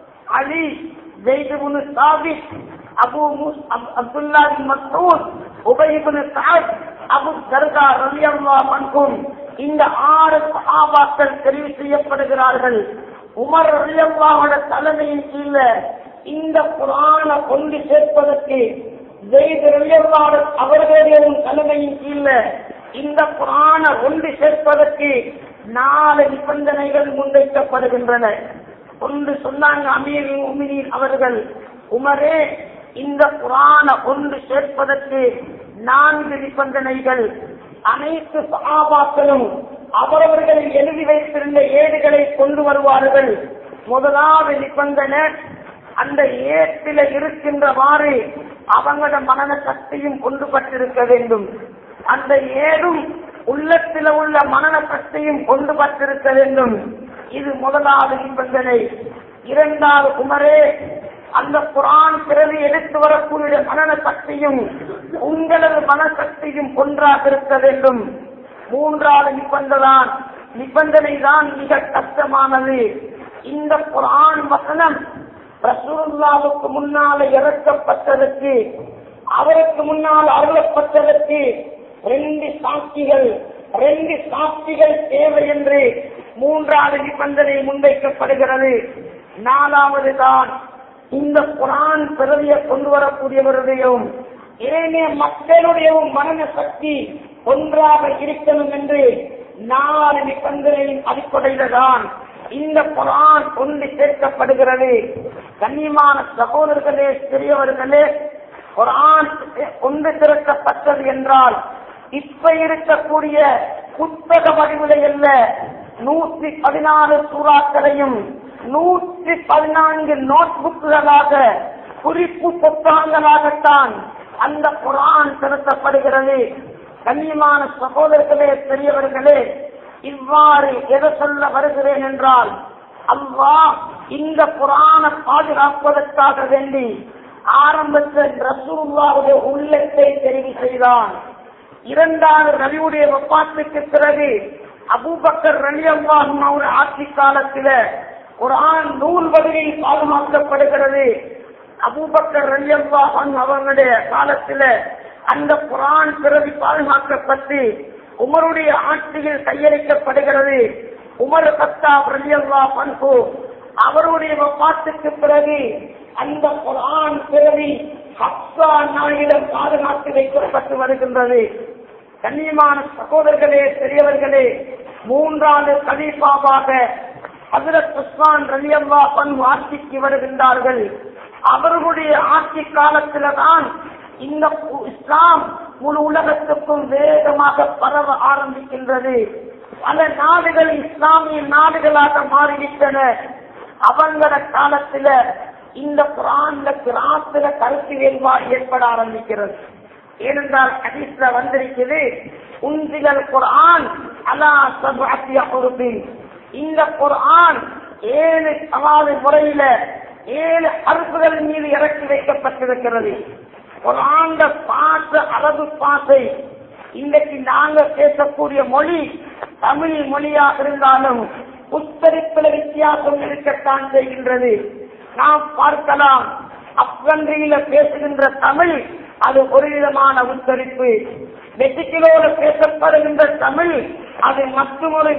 [SPEAKER 1] அலி ஜெய்துபுனு சாபித் அபு முஸ் அப்- அப்துல்லா பின் மஸ்ஊத் உபயிபுனு சாத் அபு தர்கா ரலியல்லா மன்கும் இந்த ஆறு சஹாபாக்கள் தெரிவு செய்யப்படுகிறார்கள் உமர் ரலியல்லாவோட தலைமையின் கீழ இந்த குரான கொண்டு சேர்ப்பதற்கு ஜெயித் ரலியல்லாவோட அவர்களுடைய தலைமையின் கீழ இந்த குரான ஒன்று சேர்ப்பதற்கு நாலு நிபந்தனைகள் முன்வைக்கப்படுகின்றன ஒன்று சொன்னாங்க அமீர் உமினீர் அவர்கள் உமரே இந்த குரான ஒன்று சேர்ப்பதற்கு நான்கு நிபந்தனைகள் அனைத்து சகாபாக்களும் அவரவர்கள் எழுதி வைத்திருந்த ஏடுகளை கொண்டு வருவார்கள் முதலாவது நிபந்தனை அந்த ஏட்டில இருக்கின்றவாறு அவங்களோட மனன சக்தியும் கொண்டு பட்டிருக்க வேண்டும் அந்த ஏடும் உள்ளத்தில உள்ள மனன சக்தியும் கொண்டு பட்டிருக்க வேண்டும் இது முதலாவது நிபந்தனை இரண்டாவது குமரே அந்த குரான் பிறகு எடுத்து வரக்கூடிய மனன சக்தியும் உங்களது மனசக்தியும் ஒன்றாக இருக்க வேண்டும் மூன்றாவது நிபந்ததான் நிபந்தனை தான் மிக கஷ்டமானது இந்த குரான் வசனம் ரசூலுல்லாவுக்கு முன்னால இறக்கப்பட்டதற்கு அவருக்கு முன்னால் அருளப்பட்டதற்கு ரெண்டு சாட்சிகள் ரெண்டு சாட்சிகள் தேவை என்று மூன்றாவது நிபந்தனை முன்வைக்கப்படுகிறது நாலாவது தான் இந்த குரான் பிறவியை கொண்டு வரக்கூடியவருடையும் ஏனைய மக்களுடையவும் மனன சக்தி ஒன்றாக இருக்கணும் என்று நாலு நிபந்தனையின் அடிப்படையில தான் இந்த குரான் கொண்டு சேர்க்கப்படுகிறது கண்ணியமான சகோதரர்களே பெரியவர்களே குரான் கொண்டு திரட்டப்பட்டது என்றால் இப்ப இருக்கக்கூடிய புத்தக வடிவிலை அல்ல நூற்றி பதினாறு சூறாக்களையும் நூற்றி பதினான்கு நோட் புக்குகளாக குறிப்பு புத்தகங்களாகத்தான் அந்த குரான் திரட்டப்படுகிறது கண்ணியமான சகோதரர்களே பெரியவர்களே இவ்வாறு எதை சொல்ல வருகிறேன் என்றால் அல்லாஹ் இந்த குரான பாதுகாப்பதற்காக வேண்டி ஆரம்பத்தில் ரசூல்லாவுடைய உள்ளத்தை தெரிவு செய்தான் இரண்டாவது ரவியுடைய வப்பாத்துக்கு பிறகு அபூபக்கர் ரலி அல்லாஹும் அவர் ஆட்சி காலத்தில குரான் நூல் வகையில் பாதுகாக்கப்படுகிறது அபூபக்கர் ரலி அல்லாஹன் அவர்களுடைய காலத்தில அந்த குரான் பிறகு பாதுகாக்கப்பட்டு உமருடைய ஆட்சியில் கையளிக்கப்படுகிறது உமர் கத்தாப் ரலி அல்லா பன்கு அவருடைய வப்பாத்துக்கு பிறகு அந்த குரான் பிறவி ஹப்சா நாயிடம் பாதுகாத்து வைக்கப்பட்டு வருகின்றது கண்ணியமான சகோதரர்களே பெரியவர்களே மூன்றாவது கலீஃபாவாக ஹசரத் உஸ்மான் ரலியல்லா பன் ஆட்சிக்கு வருகின்றார்கள் அவர்களுடைய ஆட்சி காலத்தில தான் இந்த இஸ்லாம் முழு உலகத்துக்கும் வேகமாக பரவ ஆரம்பிக்கின்றது பல நாடுகள் இஸ்லாமிய நாடுகளாக மாறிவிட்டன அவங்கள காலத்துல இந்த குரான்ல கிராத்துல கருத்து வேறுபாடு ஏற்பட ஆரம்பிக்கிறது ஏனென்றால் ஹதீஸ்ல வந்திருக்குது உந்திகள் குரான் அலா சபாத்திய பொறுப்பில் இந்த குரான் ஏழு சவாலு முறையில ஏழு அறுப்புகள் மீது இறக்கி வைக்கப்பட்டிருக்கிறது குரான்ல பாச அரபு பாசை இன்றைக்கு நாங்க பேசக்கூடிய மொழி தமிழ் மொழியாக இருந்தாலும் உத்தரிப்பில வித்தியாசம் இருக்கத்தான் செய்கின்றது நாம் பார்க்கலாம் அப்கன்றியில பேசுகின்ற தமிழ் அது ஒரு விதமான உத்தரிப்பு மெட்டிக்கிலோடு பேசப்படுகின்ற தமிழ் அது மற்றொரு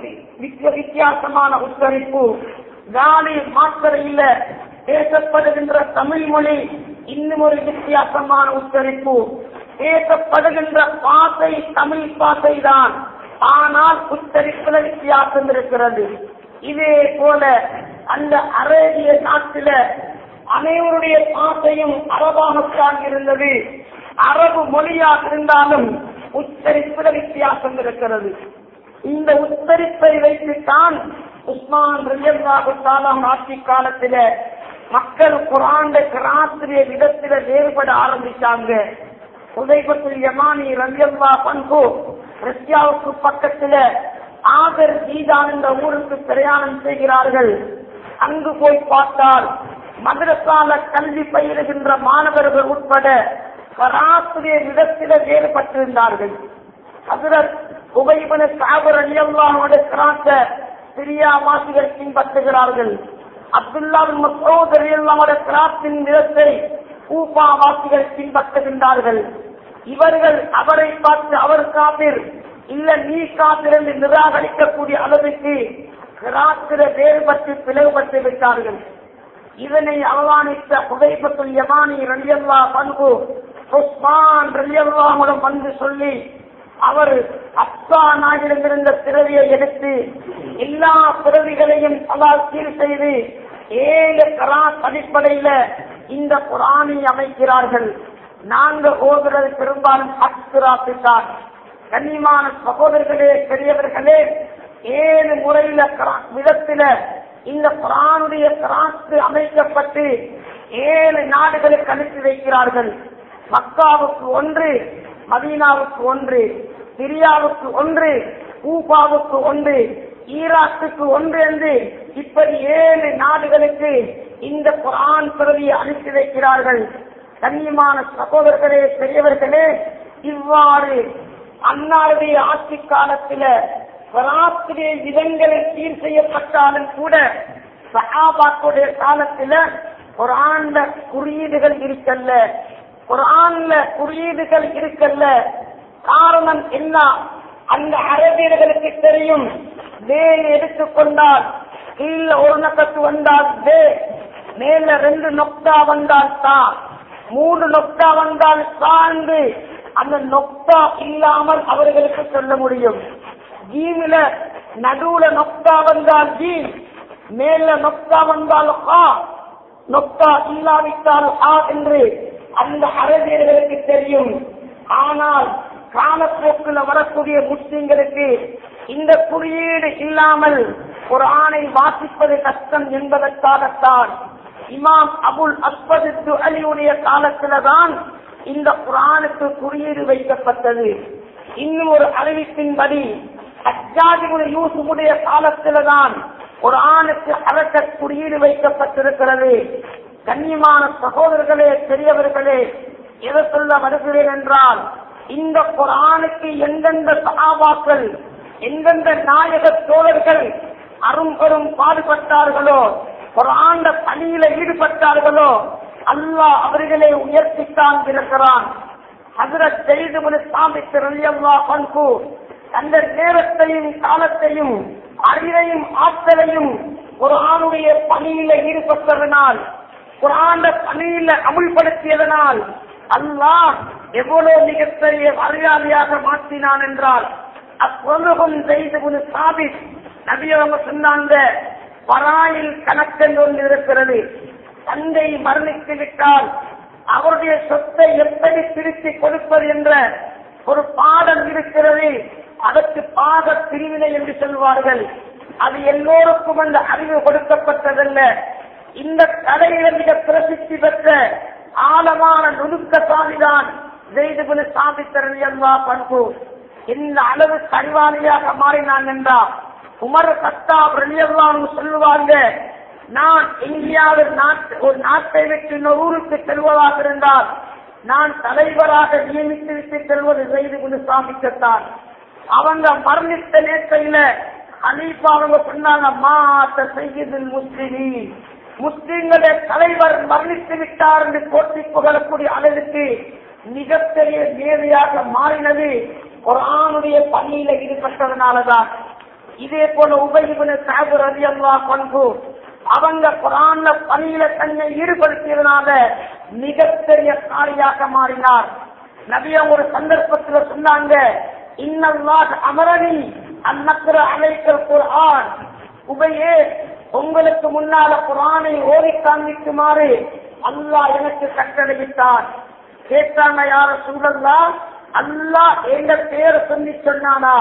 [SPEAKER 1] வித்தியாசமான உத்தரிப்பு காலி மாத்திரையில பேசப்படுகின்ற தமிழ் மொழி இன்னும் ஒரு வித்தியாசமான உத்தரிப்பு பேசப்படுகின்ற பாசை தமிழ் பாசை தான் ஆனால் உத்தரிப்புல வித்தியாசம் இருக்கிறது இதே போல அந்த அரேபிய நாட்டில அனைவருடைய பாசையும் அரபாகத்தான் இருந்தது அரபு மொழியாக இருந்தாலும் உச்சரிப்புல வித்தியாசம் இருக்கிறது இந்த உச்சரிப்பை வைத்துத்தான் உஸ்மான் ரியாகும் ஆட்சி காலத்தில மக்கள் குராண்ட கிராத்திரிய விதத்தில வேறுபட ஆரம்பிச்சாங்க உதயபத்தில் யமானி ரவியல்லா பண்பு ரஷ்யாவுக்கு பக்கத்துல ஆகர் ஜீதான் என்ற ஊருக்கு பிரயாணம் செய்கிறார்கள் அங்கு போய் பார்த்தால் மதரசால கல்வி பயிலுகின்ற மாணவர்கள் உட்பட பராசிரிய விதத்தில வேறுபட்டிருந்தார்கள் அதில் உபயபன சாகர் அலியல்லாவோட கிராத்த சிரியா வாசிகள் பின்பற்றுகிறார்கள் அப்துல்லாவின் மசோத் அலியல்லாவோட கிராத்தின் விதத்தை கூப்பா வாசிகள் பின்பற்றுகின்றார்கள் இவர்கள் அவரை பார்த்து அவர் காப்பீர் இல்ல நீ காத்திருந்து நிராகரிக்கக்கூடிய அளவுக்கு கிராத்திர வேறுபட்டு பிளவுபட்டு விட்டார்கள் இதனை அவதானித்த புகைப்பத்தில் யமானி ரலியல்லா பண்பு உஸ்மான் ரலியல்லாவிடம் வந்து சொல்லி அவர் அப்பா நாயிடமிருந்த பிறவியை எடுத்து எல்லா பிறவிகளையும் அல்லால் சீர் செய்து ஏழு கராத் அடிப்படையில இந்த குரானை அமைக்கிறார்கள் நாங்க ஓதுறது பெரும்பாலும் அக்ராத்து தான் கண்ணியமான சகோதரர்களே பெரியவர்களே ஏழு முறையில விதத்தில இந்த குரானுடைய கிராஸ்து அமைக்கப்பட்டு ஏழு நாடுகளுக்கு அனுப்பி வைக்கிறார்கள் மக்காவுக்கு ஒன்று மதீனாவுக்கு ஒன்று சிரியாவுக்கு ஒன்று கூபாவுக்கு ஒன்று ஈராக்குக்கு ஒன்று என்று இப்படி ஏழு நாடுகளுக்கு இந்த குரான் பிரதியை அனுப்பி வைக்கிறார்கள் கண்ணியமான சகோதரர்களே பெரியவர்களே இவ்வாறு அன்னாருடைய ஆட்சி காலத்தில பராத்திரிய விதங்களில் சீர் செய்யப்பட்டாலும் கூட சகாபாக்குடைய காலத்தில குரான்ல குறியீடுகள் இருக்கல்ல குரான்ல குறியீடுகள் இருக்கல்ல காரணம் என்ன அந்த அரபியர்களுக்கு தெரியும் வேல் எடுத்துக்கொண்டால் கீழே ஒரு நக்கத்து வந்தால் வே மேல ரெண்டு நொக்டா வந்தால் தான் மூணு நொக்டா வந்தால் சார்ந்து அந்த நொக்டா இல்லாமல் அவர்களுக்கு சொல்ல முடியும் ஜீமில நடுவுல நொக்டா வந்தால் ஜீம் மேல நொக்டா வந்தால் ஆ நொக்டா இல்லாவிட்டால் ஆ என்று அந்த அரபியர்களுக்கு தெரியும் ஆனால் காலப்போக்கில் வரக்கூடிய முஸ்லிம்களுக்கு இந்த குறியீடு இல்லாமல் ஒரு ஆணை வாசிப்பது கஷ்டம் என்பதற்காகத்தான் இமாம் அபுல் அஸ்பது அலியுடைய காலத்தில்தான் இந்த குரானுக்கு குறியீடு வைக்கப்பட்டது இன்னும் ஒரு அறிவிப்பின்படி அஜாதிபுரி யூசுடைய காலத்தில்தான் ஒரு ஆணுக்கு அரச குறியீடு வைக்கப்பட்டிருக்கிறது கண்ணியமான சகோதரர்களே பெரியவர்களே எதை சொல்ல வருகிறேன் என்றால் இந்த குரானுக்கு எந்தெந்த சகாபாக்கள் எந்தெந்த நாயக தோழர்கள் அரும்பெரும் பாடுபட்டார்களோ குரான பணியில ஈடுபட்டார்களோ அல்லாஹ் அவர்களை உயர்த்தித்தான் இருக்கிறான் ஹசரத் செய்து சாமித்து ரலியல்லா பண்பு அந்த நேரத்தையும் காலத்தையும் அறிவையும் ஆற்றலையும் ஒரு ஆணுடைய பணியில ஈடுபட்டதனால் குரான பணியில அமுல்படுத்தியதனால் அல்லாஹ் எவ்வளவு மிகப்பெரிய அறியாளியாக மாற்றினான் என்றால் அப்பொழுதும் செய்து சாபித் நபி அவங்க சொன்னாங்க பராயில் கணக்கென்று ஒன்று இருக்கிறது தந்தை மரணித்து விட்டால் அவருடைய சொத்தை எப்படி பிரித்து கொடுப்பது என்ற ஒரு பாடம் இருக்கிறது அதற்கு பாக பிரிவினை என்று சொல்வார்கள் அது எல்லோருக்கும் அந்த அறிவு கொடுக்கப்பட்டதல்ல இந்த கலையில மிக பிரசித்தி பெற்ற ஆழமான நுணுக்கசாலிதான் ஜெய்துபுல் சாபித்தரன் எல்லா பண்பு இந்த அளவு கடிவாளியாக மாறினான் என்றா உமர் கத்தாப் ரலியல்லான்னு சொல்லுவாங்க நான் எங்கேயாவது நாட்டு ஒரு நாட்டை விட்டு இன்னொரு ஊருக்கு செல்வதாக இருந்தால் நான் தலைவராக நியமித்து விட்டு செல்வது செய்து கொண்டு சாமிக்கத்தான் அவங்க மரணித்த நேரத்தையில அலீஃபா அவங்க சொன்னாங்க மாத்த செய்யதில் முஸ்லிமி முஸ்லிம்களே தலைவர் மரணித்து விட்டார் என்று போட்டி புகழக்கூடிய அளவுக்கு மிகப்பெரிய மேதையாக மாறினது ஒரு ஆணுடைய பள்ளியில ஈடுபட்டதுனாலதான் இதே போல உபயோகின சாபு ரவி அல்லா பண்பு அவங்க குரான்ல பணியில தன்னை ஈடுபடுத்தியதுனால மிகப்பெரிய காரியாக மாறினார் நபிய ஒரு சந்தர்ப்பத்துல சொன்னாங்க இன்னல்லாக அமரணி அந்நக்கிற அழைக்கிற குரான் உபையே உங்களுக்கு முன்னால குரானை ஓதி காண்பிக்குமாறு அல்லாஹ் எனக்கு கட்டளையிட்டான் கேட்டாங்க யார சூழல்லா அல்லாஹ் எங்க பேரை சொல்லி சொன்னானா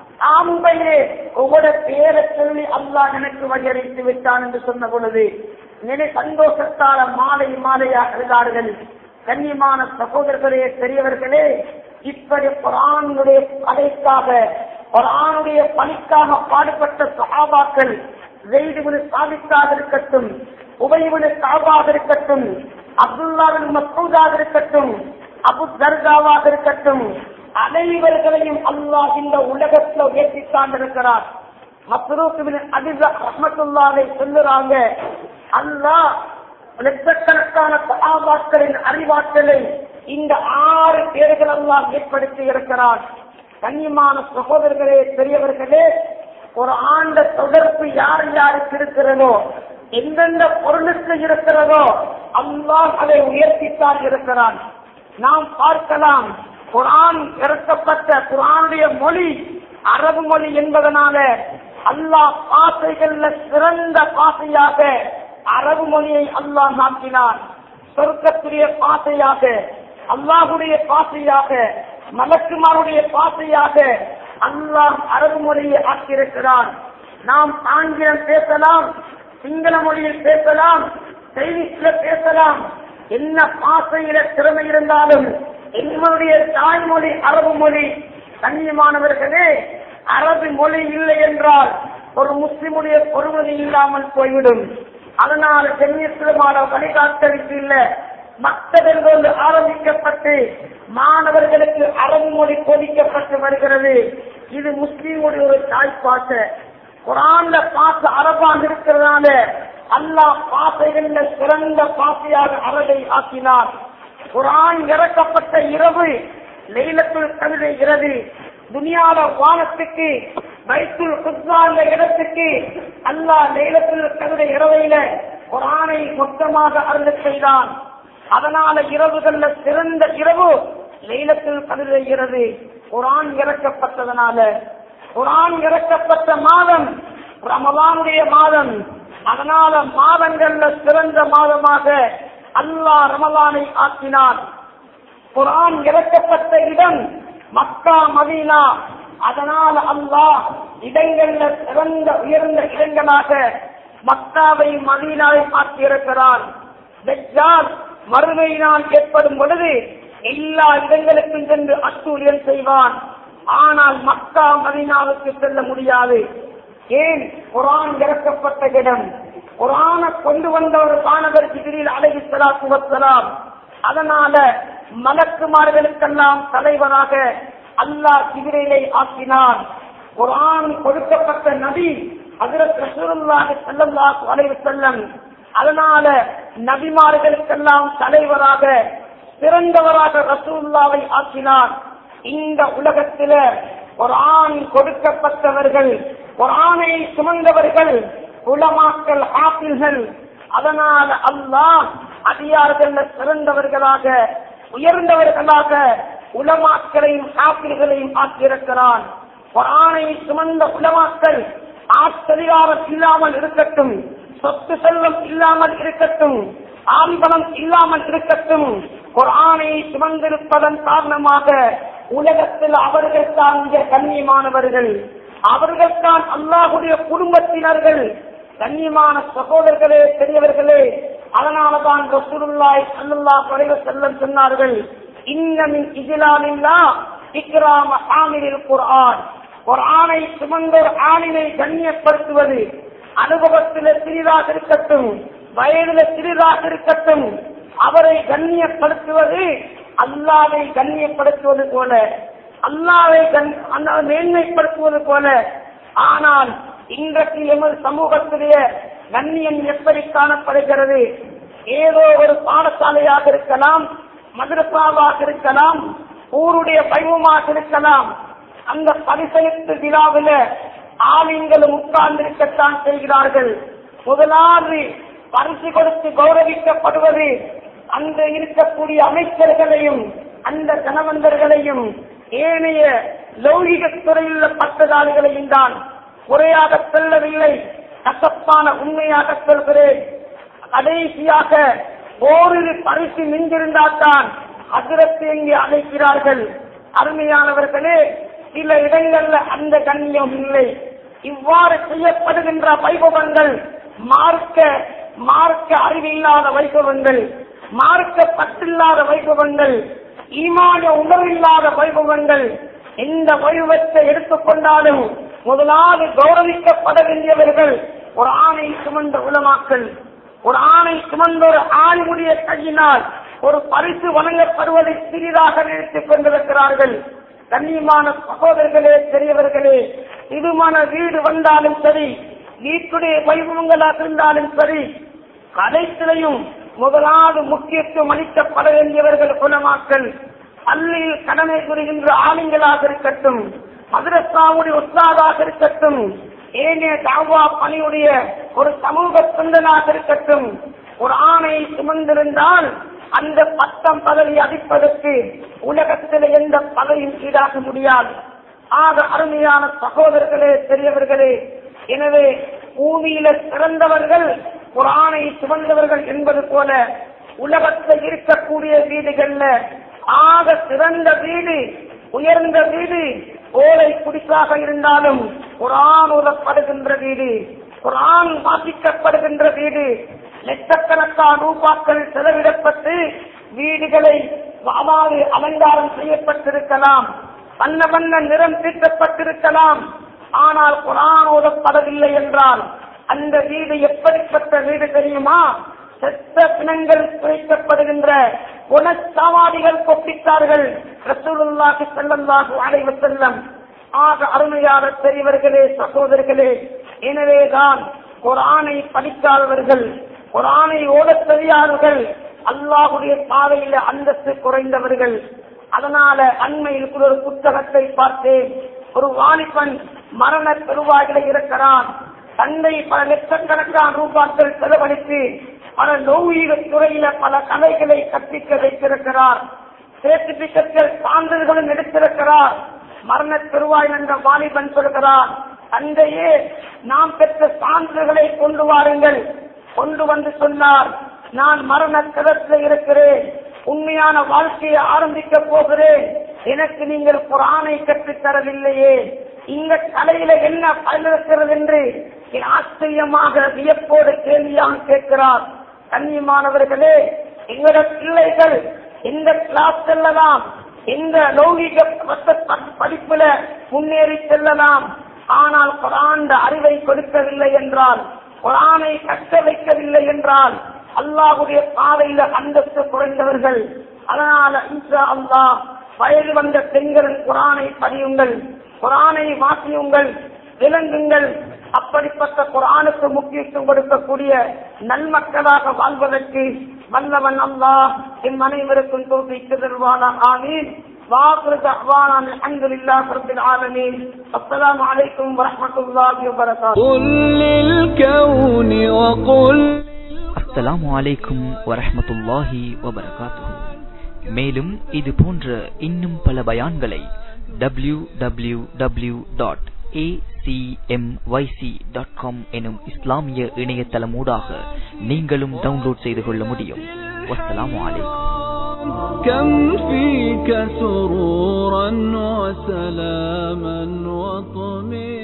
[SPEAKER 1] ஆம்பையே உங்களோட பேரை சொல்லி அல்லாஹ் எனக்கு வழியறித்து விட்டான் என்று சொன்ன பொழுது நினை சந்தோஷத்தால மாலை மாலையாக இருந்தார்கள் கண்ணியமான சகோதரர்களே பெரியவர்களே இப்படி குரானுடைய கதைக்காக குரானுடைய பணிக்காக பாடுபட்ட சகாபாக்கள் வெய்துவிடு சாதிக்காக இருக்கட்டும் உபயவிடு சாபாக இருக்கட்டும் அப்துல்லாவின் மசூதாக இருக்கட்டும் அபு தர்காவாக இருக்கட்டும் அனைவர்களையும் அல்லாஹ் இந்த உலகத்தில் உயர்த்தித்தான் இருக்கிறார் மசரூக்குவின் அதிக ரஹமத்துல்லாவை சொல்லுறாங்க அல்லாஹ் லட்சக்கணக்கான சகாபாக்களின் அறிவாற்றலை இந்த ஆறு பேர்கள் எல்லாம் ஏற்படுத்தி இருக்கிறார் கண்ணியமான சகோதரர்களே பெரியவர்களே ஒரு ஆண்ட தொடர்பு யார் யாருக்கு இருக்கிறதோ எந்தெந்த பொருளுக்கு இருக்கிறதோ அல்லாஹ் அதை உயர்த்தித்தான் இருக்கிறான் நாம் பார்க்கலாம் குரான் இறக்கப்பட்ட குரானுடைய மொழி அரபு மொழி என்பதனால அல்லாஹ் பாசைகள்ல சிறந்த பாசையாக அரபு மொழியை அல்லாஹ் மாற்றினான் சொர்க்கத்துடைய பாசையாக அல்லாஹுடைய பாசையாக மலக்குமாருடைய பாசையாக அல்லாஹ் அரபு மொழியை ஆக்கியிருக்கிறான் நாம் ஆங்கிலம் பேசலாம் சிங்கள மொழியில் பேசலாம் செய்தியில பேசலாம் என்ன பாசையில திறமை இருந்தாலும் எங்களுடைய தாய்மொழி அரபு மொழி கண்ணியமானவர்களே அரபு மொழி இல்லை என்றால் ஒரு முஸ்லிமுடைய பொறுமதி இல்லாமல் போய்விடும் அதனால் ஜென்யத்திலுமான வழிகாட்டலுக்கு இல்ல மற்றவர்களோடு ஆரம்பிக்கப்பட்டு மாணவர்களுக்கு அரபு மொழி போதிக்கப்பட்டு வருகிறது இது முஸ்லீமுடைய ஒரு தாய்ப்பாச குரான்ல பாச அரபாக இருக்கிறதால அல்லாஹ் பாசைகள்ல சிறந்த பாசையாக அரபை ஆக்கினார் குரான் இறக்கப்பட்ட இரவு லைலத்துல் கவிதை இரவு துனியால வானத்துக்கு வைத்துல் குஸ்தா என்ற இடத்துக்கு அல்லாஹ் லைலத்துல் கவிதை இரவையில குரானை மொத்தமாக அருள் செய்தான் அதனால இரவுகள்ல சிறந்த இரவு லைலத்தில் கதிரைகிறது குரான் இறக்கப்பட்டதனால குரான் இறக்கப்பட்ட மாதம் ரமலானுடைய மாதம் அதனால மாதங்கள்ல சிறந்த மாதமாக அல்லாஹ் ரமலானை ஆக்கினான் குரான் இறக்கப்பட்ட இடம் மக்கா மதீனா அதனால் அல்லாஹ் இடங்கள்ல சிறந்த உயர்ந்த இடங்களாக மக்காவை மதீனாவை ஆக்கியிருக்கிறான் பெற்றால் மறுமை நாள் ஏற்படும் பொழுது எல்லா இடங்களுக்கும் சென்று அட்டூழியம் செய்வான் ஆனால் மக்கா மதீனாவுக்கு செல்ல முடியாது ஏன் குரான் இறக்கப்பட்ட இடம் குரான கொண்டு வந்தவர் காணவர் ஜிபிரில் அலைஹி ஸலாத்து வஸ்ஸலாம் அதனால மலக்குமார்களுக்கெல்லாம் தலைவராக அல்லாஹ் ஜிபிரிலை ஆக்கினான் குரான் கொடுக்கப்பட்ட நபி ஹஜரத் ரசூலுல்லாஹி ஸல்லல்லாஹு அலைஹி வஸல்லம் அதனால நபிமார்களுக்கெல்லாம் தலைவராக சிறந்தவராக ரசூலுல்லாவை ஆக்கினார் இந்த உலகத்தில குரான் கொடுக்கப்பட்டவர்கள் குரானை சுமந்தவர்கள் உலமாக்கள் ஆப்பிள்கள் அதனால் அல்லாஹ் அதிகார்கள் சிறந்தவர்களாக உயர்ந்தவர்களாக உலமாக்களையும் ஆப்பிள்களையும் ஆக்கியிருக்கிறான் குரானை சுமந்த உலமாக்கள் ஆச்சரியாரம் இல்லாமல் இருக்கட்டும் சொத்து செல்வம் இல்லாமல் இருக்கட்டும் ஆம்பலம் இல்லாமல் இருக்கட்டும் குரானை சுமந்திருப்பதன் காரணமாக உலகத்தில் அவர்கள் தான் மிக கண்ணியமானவர்கள் அவர்கள் தான் அல்லாஹுடைய குடும்பத்தினர்கள் கண்ணியமான சகோதரர்களே பெரியவர்களே அதனாலதான் ரசூலுல்லாய் ஸல்லல்லாஹு அலைஹி வஸல்லம் சொன்னார்கள் இன்னமின் இஜ்லாலில்லா இக்ராம ஆமிரில் குர்ஆன் குர்ஆனை சுமந்தோர் ஆளினை கண்ணியப்படுத்துவது அனுபவத்தில சிறிதாக இருக்கட்டும் வயதில சிறிதாக இருக்கட்டும் அவரை கண்ணியப்படுத்துவது அல்லாவை கண்ணியப்படுத்துவது போல அல்லாவை கண்- அந்த மேன்மைப்படுத்துவது போல ஆனால் இன்றைக்கு எமது சமூகத்திலேயே கண்ணியம் எப்படி காணப்படுகிறது ஏதோ ஒரு பாடசாலையாக இருக்கலாம் மதுரசாவாக இருக்கலாம் ஊருடைய வைவமாக இருக்கலாம் அந்த பரிசளித்து விழாவில ஆலயங்களும் உட்கார்ந்திருக்கத்தான் செய்கிறார்கள் முதலாவது பரிசு கொடுத்து கௌரவிக்கப்படுவது அந்த இருக்கக்கூடிய அமைச்சர்களையும் அந்த கணவந்தர்களையும் ஏனைய லௌகிக துறையில் உள்ள பட்டதாரிகளையும் தான் குறையாக செல்லவில்லை கசப்பான உண்மையாக சொல்கிறேன் கடைசியாக ஓரிரு பரிசு மிஞ்சிருந்தால்தான் அதிரத்தை இங்கே அழைக்கிறார்கள் அருமையானவர்களே சில இடங்கள்ல அந்த கண்ணியம் இல்லை இவ்வாறு செய்யப்படுகின்ற வைபவங்கள் மார்க்க மார்க்க அறிவில்லாத வைபவங்கள் மார்க்க பற்றில்லாத வைபவங்கள் ஈமான உணர்வில்லாத வைபவங்கள் எந்த வைபவத்தை எடுத்துக்கொண்டாலும் முதலாவது கௌரவிக்கப்பட வேண்டியவர்கள் ஒரு ஆணை சுமந்த உலமாக்கள் ஒரு ஆணை சுமந்த ஒரு ஆணிமுடைய கையினால் ஒரு பரிசு வழங்கப்படுவதை சிறிதாக நினைத்துக் கொண்டிருக்கிறார்கள் கண்ணியமான சகோதரர்களே பெரியவர்களே இதுமான வீடு வந்தாலும் சரி வீட்டுடைய வைபவங்களாக இருந்தாலும் சரி கலைத்திலையும் முதலாவது முக்கியத்துவம் அளிக்கப்பட வேண்டியவர்கள் குலமாக்கள் பள்ளியில் கடமை புரிகின்ற ஆளுங்களாக இருக்கட்டும் மதுரசாவுடைய உஸ்தாதாக இருக்கட்டும் ஏனைய தாவா பணியுடைய ஒரு சமூக தொண்டனாக இருக்கட்டும் ஒரு ஆணை சுமந்திருந்தால் அந்த பட்டம் பதவி அடிப்பதற்கு உலகத்தில் எந்த பதவியும் ஈடாக முடியாது ஆக அருமையான சகோதரர்களே பெரியவர்களே எனவே பூமியில சிறந்தவர்கள் ஒரு ஆணை சுமந்தவர்கள் என்பது போல உலகத்தில் இருக்கக்கூடிய வீடுகள்ல ஆக சிறந்த வீடு உயர்ந்த வீடு ஓலை குடிசாக இருந்தாலும் குரான் ஓதப்படுகின்ற வீடு குரான் வாசிக்கப்படுகின்ற வீடு லட்சக்கணக்கான ரூபாக்கள் செலவிடப்பட்டு வீடுகளை அதாவது அலங்காரம் செய்யப்பட்டிருக்கலாம் வண்ண வண்ண நிறம் தீட்டப்பட்டிருக்கலாம் ஆனால் குரான் ஓதப்படவில்லை என்றால் அந்த வீடு எப்படிப்பட்ட வீடு தெரியுமா செத்த பிணங்கள் குறைக்கப்படுகின்ற குணச்சாவாதிகள் கொப்பித்தார்கள் ரசூலுல்லாஹி ஸல்லல்லாஹு அலைஹி வஸல்லம் ஆக அருமையான பெரியவர்களே சகோதரர்களே எனவேதான் குரானை படிக்காதவர்கள் குரானை ஓடத் தெரியாதவர்கள் அல்லாஹுடைய பாதையில அந்தஸ்து குறைந்தவர்கள் அதனால அண்மையில் கூட ஒரு புத்தகத்தை பார்த்தேன் ஒரு வாலிபன் மரண பெருவாயில இருக்கிறான் தந்தை பல லட்சக்கணக்கான ரூபாய்கள் செலவழித்து பல நோயிக துறையில பல கலைகளை கற்பிக்க வைத்திருக்கிறார் சர்டிபிகேட்கள் சான்றிதழ்களும் எடுத்திருக்கிறார் மரண பெருவாய் என்ற வாலிபன் சொல்கிறார் தந்தையே நாம் பெற்ற சான்றுகளை கொண்டு வாருங்கள் கொண்டு வந்து சொன்னார் நான் மரண கிடத்தில் இருக்கிறேன் உண்மையான வாழ்க்கையை ஆரம்பிக்க போகிறேன் எனக்கு நீங்கள் குரானை கற்றுத் தரவில்லையே இந்த கலையில என்ன பயன் இருக்கிறது என்று என் ஆச்சரியமாக வியப்போடு கேள்வியாக கேட்கிறார் கண்ணியமானவர்களே எங்களோட பிள்ளைகள் எந்த கிளாஸ் செல்லலாம் எந்த லௌகிக படிப்புல முன்னேறி செல்லலாம் ஆனால் குரான் அறிவை கொடுக்கவில்லை என்றால் குரானை கற்க வைக்கவில்லை என்றால் அல்லாஹுடைய பாதையில அந்தஸ்து குறைந்தவர்கள் அதனால இன்ஷா அல்லாஹ் வயது வந்த பெண்களின் குரானை பதியுங்கள் குரானை வாசியுங்கள் விளங்குங்கள் அப்படிப்பட்ட குரானுக்கு முக்கியத்துவம் கொடுக்கக்கூடிய நன்மக்களாக வாழ்வதற்கு வல்லவன் அல்லாஹ் எம் அனைவருக்கும் தோல்விக்கு தருவானா ஆமீன் واخر دعوانا الحمد لله رب العالمين السلام عليكم ورحمه الله وبركاته
[SPEAKER 2] قل للكون وقل
[SPEAKER 3] அஸ்ஸலாமு அலைக்கும் வரஹ்மத்துல்லாஹி வபரகாத்துஹு மேலும் இது போன்ற இன்னும் பல பயான்களை W W W dot dot com எனும் இஸ்லாமிய இணையதளமூடாக நீங்களும் டவுன்லோட் செய்து கொள்ள முடியும் வஸ்ஸலாமு அலைக்கும்
[SPEAKER 2] كم فيك سرورا وسلاما وطمئنا